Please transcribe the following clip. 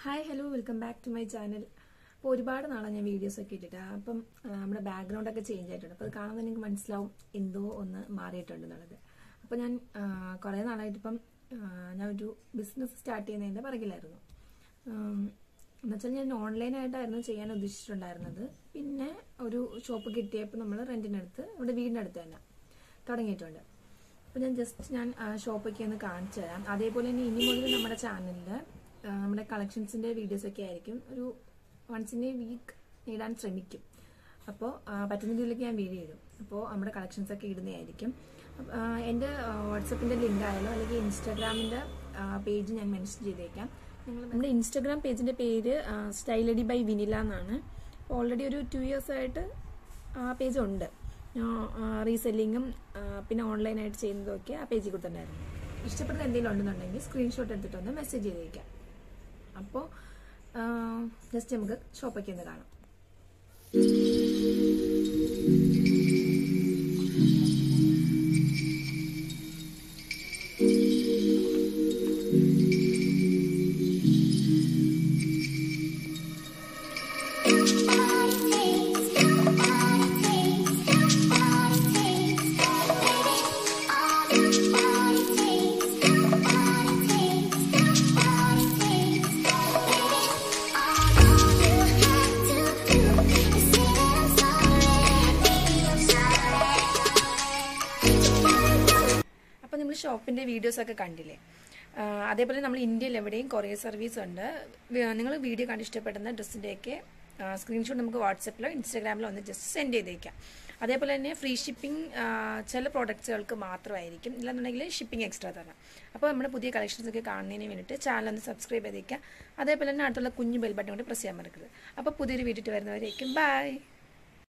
hi hello welcome back to my channel അപ്പോൾ ഒരുപാട് നാളാണ് ഞാൻ വീഡിയോസ് ഒക്കെ ഇട്ടിട്ട് അപ്പം ആ, നമ്മുടെ ബാക്ക്ഗ്രൗണ്ട് ഒക്കെ ചേഞ്ച് ആയിട്ടുണ്ട് അപ്പോൾ അത് കാണുമ്പോൾ നിങ്ങൾക്ക് മനസ്സിലാവും എന്തോ ഒന്ന് മാറിയിട്ടുണ്ട് എന്നുള്ളത് അപ്പോൾ ഞാൻ ആ, കുറേ നാളായിട്ട് ഇപ്പം ആ, ഞാൻ ഒരു ബിസിനസ് സ്റ്റാർട്ട് ചെയ്യുന്നതിൻ്റെ പിറകിലായിരുന്നു എന്നുവെച്ചാൽ ഞാൻ ഓൺലൈനായിട്ടായിരുന്നു ചെയ്യാൻ ഉദ്ദേശിച്ചിട്ടുണ്ടായിരുന്നത് പിന്നെ ഒരു ഷോപ്പ് കിട്ടിയപ്പോൾ നമ്മൾ റെൻറ്റിനടുത്ത് ഇവിടെ വീടിനടുത്ത് തന്നെ തുടങ്ങിയിട്ടുണ്ട് അപ്പോൾ ഞാൻ ജസ്റ്റ് ഞാൻ ഷോപ്പൊക്കെ ഒന്ന് കാണിച്ചു തരാം അതേപോലെ തന്നെ ഇനി മുതൽ നമ്മുടെ ചാനലിൽ നമ്മുടെ കളക്ഷൻസിൻ്റെ വീഡിയോസൊക്കെ ആയിരിക്കും ഒരു വൺസ് ഇൻ എ വീക്ക് ഇടാൻ ശ്രമിക്കും അപ്പോൾ പറ്റുന്ന രീതിയിലേക്ക് ഞാൻ വീഡിയോ ഇടും അപ്പോൾ നമ്മുടെ കളക്ഷൻസ് ഒക്കെ ഇടുന്നതായിരിക്കും അപ്പ- ആ, എൻ്റെ വാട്സപ്പിൻ്റെ ലിങ്ക് ആയാലോ അല്ലെങ്കിൽ ഇൻസ്റ്റാഗ്രാമിൻ്റെ പേജ് ഞാൻ മെൻഷൻ ചെയ്തേക്കാം നിങ്ങൾ നമ്മുടെ ഇൻസ്റ്റാഗ്രാം പേജിൻ്റെ പേര് സ്റ്റൈലഡി ബൈ വിനില എന്നാണ് ഓൾറെഡി ഒരു ടു ഇയേഴ്സ് ആയിട്ട് ആ പേജ് ഉണ്ട് റീസെല്ലിങ്ങും പിന്നെ ഓൺലൈനായിട്ട് ചെയ്യുന്നതൊക്കെ ആ പേജിൽ കൊടുത്തിട്ടുണ്ടായിരുന്നു ഇഷ്ടപ്പെടുന്ന എന്തെങ്കിലും ഉണ്ടെന്നുണ്ടെങ്കിൽ സ്ക്രീൻഷോട്ട് എടുത്തിട്ടൊന്ന് മെസ്സേജ് ചെയ്തേക്കാം അപ്പോൾ ജസ്റ്റ് നമുക്ക് ഷോപ്പൊക്കെ ഒന്ന് കാണാം അപ്പോൾ നമ്മൾ ഷോപ്പിൻ്റെ വീഡിയോസൊക്കെ കണ്ടില്ലേ ആ, അതേപോലെ നമ്മൾ ഇന്ത്യയിൽ എവിടെയും കൊറിയർ സർവീസ് ഉണ്ട് നിങ്ങൾ വീഡിയോ കണ്ട് ഇഷ്ടപ്പെടുന്ന ഡ്രസ്സിൻ്റെയൊക്കെ സ്ക്രീൻഷോട്ട് നമുക്ക് വാട്സപ്പിലോ ഇൻസ്റ്റാഗ്രാമിലോ ഒന്ന് ജസ്റ്റ് സെൻഡ് ചെയ്തേക്കാം അതേപോലെ തന്നെ ഫ്രീ ഷിപ്പിംഗ് ചില പ്രോഡക്റ്റ്സുകൾക്ക് മാത്രമായിരിക്കും ഇല്ലെന്നുണ്ടെങ്കിൽ ഷിപ്പിംഗ് എക്സ്ട്രാ തരാം അപ്പോൾ നമ്മുടെ പുതിയ കളക്ഷൻസ് ഒക്കെ കാണുന്നതിന് വേണ്ടിയിട്ട് ചാനൽ ഒന്ന് സബ്സ്ക്രൈബ് ചെയ്തേക്കാം അതേപോലെ തന്നെ അടുത്തുള്ള കുഞ്ഞു ബെൽ ബട്ടൺ കൊണ്ട് പ്രസ് ചെയ്യാൻ മറക്കരുത് അപ്പോൾ പുതിയൊരു വീഡിയോ വരുന്നവരേക്കും ബൈ